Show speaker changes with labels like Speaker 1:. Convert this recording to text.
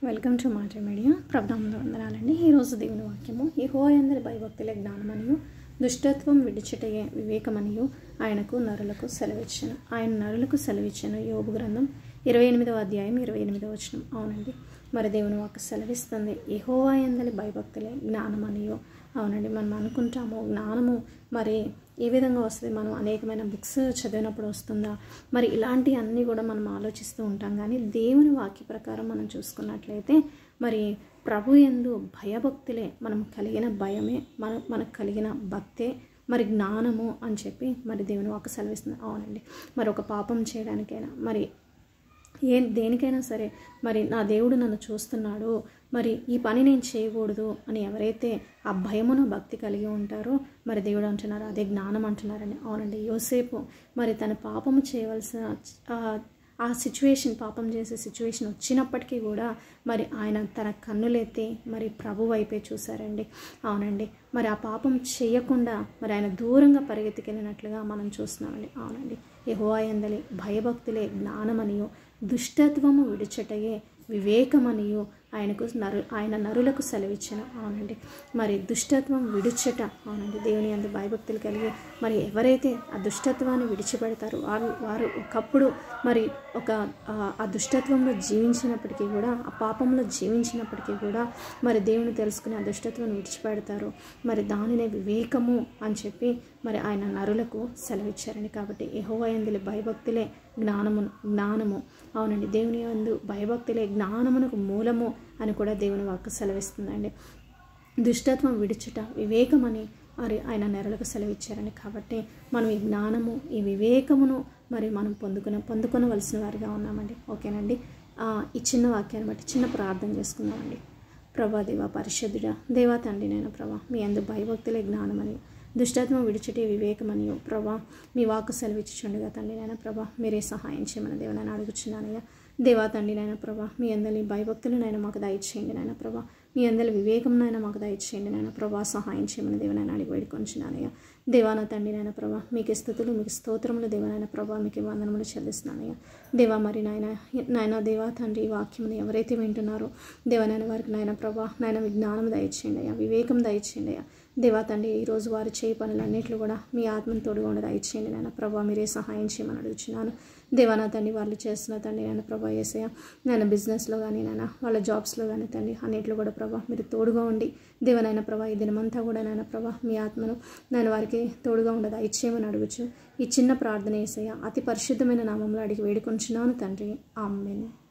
Speaker 1: welcome to మాట media ప్రభుత్వంలో వందనాలండి ఈరోజు దేవుని వాక్యము ఈ హోయందరి భయభక్తుల జ్ఞానమనియు దుష్టత్వం విడిచిటయే వివేకమనియు ఆయనకు నరులకు సెలవిచ్చాను ఆయన నరులకు సెలవిచ్చాను యోగు గ్రంథం ఇరవై ఎనిమిదవ అధ్యాయం ఇరవై ఎనిమిదవ వచనం అవునండి మరి దేవుని వాక్య సెలవిస్తుంది ఈ హోవాయందలి భయభక్తులే జ్ఞానమనియు అవునండి మనం అనుకుంటాము జ్ఞానము మరి ఏ విధంగా వస్తుంది మనం అనేకమైన బుక్స్ చదివినప్పుడు వస్తుందా మరి ఇలాంటి అన్నీ కూడా మనం ఆలోచిస్తూ ఉంటాం కానీ దేవుని వాక్య ప్రకారం మనం చూసుకున్నట్లయితే మరి ప్రభు ఎందు భయభక్తులే మనం కలిగిన భయమే మన మనకు కలిగిన భక్తే మరి జ్ఞానము అని చెప్పి మరి దేవుని వాక్య సెలవిస్తుంది అవునండి మరి ఒక పాపం చేయడానికైనా మరి ఏ దేనికైనా సరే మరి నా దేవుడు నన్ను చూస్తున్నాడు మరి ఈ పని నేను చేయకూడదు అని ఎవరైతే ఆ భయమును భక్తి కలిగి ఉంటారో మరి దేవుడు అంటున్నారు అదే జ్ఞానం అంటున్నారని అవునండి యోసేపు మరి తన పాపము చేయవలసిన ఆ- ఆ సిచ్యువేషన్ పాపం చేసే సిచ్యువేషన్ వచ్చినప్పటికీ కూడా మరి ఆయన తన కన్నులెత్తి మరి ప్రభు వైపే చూశారండి అవునండి మరి ఆ పాపం చేయకుండా మరి ఆయన దూరంగా పరిగెత్తికెళ్ళినట్లుగా మనం చూస్తున్నామండి అవునండి యెహోవాయందలి భయభక్తులే జ్ఞానమనియు దుష్టత్వము విడిచటయే వివేకమనియు ఆయనకు నరు ఆయన నరులకు సెలవిచ్చను అవునండి మరి దుష్టత్వం విడిచట అవునండి దేవుని అందు భయభక్తులు కలిగి మరి ఎవరైతే ఆ దుష్టత్వాన్ని విడిచిపెడతారో వారు వారు ఒకప్పుడు మరి ఒక ఆ, ఆ దుష్టత్వంలో జీవించినప్పటికీ కూడా ఆ పాపంలో జీవించినప్పటికీ కూడా మరి దేవుని తెలుసుకుని ఆ దుష్టత్వాన్ని విడిచిపెడతారు మరి దానినే వివేకము అని చెప్పి మరి ఆయన నరులకు సెలవిచ్చారండి కాబట్టి యెహోవాయందులి భయభక్తులే జ్ఞానము జ్ఞానము అవునండి దేవుని యందు భయభక్తులే జ్ఞానమునకు మూలము అని కూడా దేవుని వాక్కు సెలవిస్తుందండి దుష్టత్వం విడుచుట వివేకమని మరి ఆయన నెరలకు సెలవిచ్చారండి కాబట్టి మనం ఈ జ్ఞానము ఈ వివేకమును మరి మనం పొందుకున పొందుకొనవలసిన వారిగా ఉన్నామండి ఓకేనండి ఆ, ఈ చిన్న వాక్యాన్ని బట్టి చిన్న ప్రార్థన చేసుకుందామండి ప్రభా దేవా పరిశుద్ధుడా దేవా తండ్రి నేను ప్రభా మీ అందు భయభక్తులే జ్ఞానమని దుష్టత్వం విడిచిటే వివేకమనియో ప్రభా మీ వాక్కు సెలవిచ్చుచుండగా తండ్రి నాయన ప్రభా మీరే సహాయం చేయమని దేవనని అడుగుచున్నానయ్యా దేవా తండ్రి నాయన ప్రభా మీ అందరి భయభక్తులు నాయన మాకు దయచేయండి నాయన ప్రభా మీ అందరి వివేకం నాయన మాకు దయచేయండి నాయన ప్రభా సహాయం చేయమని దేవనని అడిగి వేడుకొంచున్నానయ్యా దేవాన తండ్రి నాయన ప్రభా మీకు స్థుతులు మీకు స్తోత్రములు దేవనాయన ప్రభా మీకు వందనములు చెల్లిస్తున్నానయ్యా దేవా మరి నాయన నాయన దేవా తండ్రి ఈ వాక్యముని ఎవరైతే వింటున్నారో దేవనాయన వారికి నాయన ప్రభా నాయన విజ్ఞానం దయచేయండి అయ్యా వివేకం దయచేయండి అయ్యా దేవా తండ్రి ఈరోజు వారు చేయ పనులన్నింటిలో కూడా మీ ఆత్మను తోడుగా ఉండదు దయచేయండి నాయన ప్రభా మీరే సహాయం చేయమని అడుగుచున్నాను దేవానా తండ్రి వాళ్ళు చేస్తున్న తండ్రి నాయన ప్రభా ఏసయ్య నేను బిజినెస్లో కానీ నాయన వాళ్ళ జాబ్స్లో కానీ తండ్రి అన్నింటిలో కూడా ప్రభా మీరు తోడుగా ఉండి దేవనైన ప్రభా ఈ దినమంతా కూడా నాయన ప్రభా మీ ఆత్మను నేను వారికి తోడుగా ఉండదు ఇచ్చేయమని అడుగుచు ఈ చిన్న ప్రార్థన ఏసయ్య అతి పరిశుద్ధమైన నామంలో అడిగి వేడుకొంచున్నాను తండ్రి ఆమెను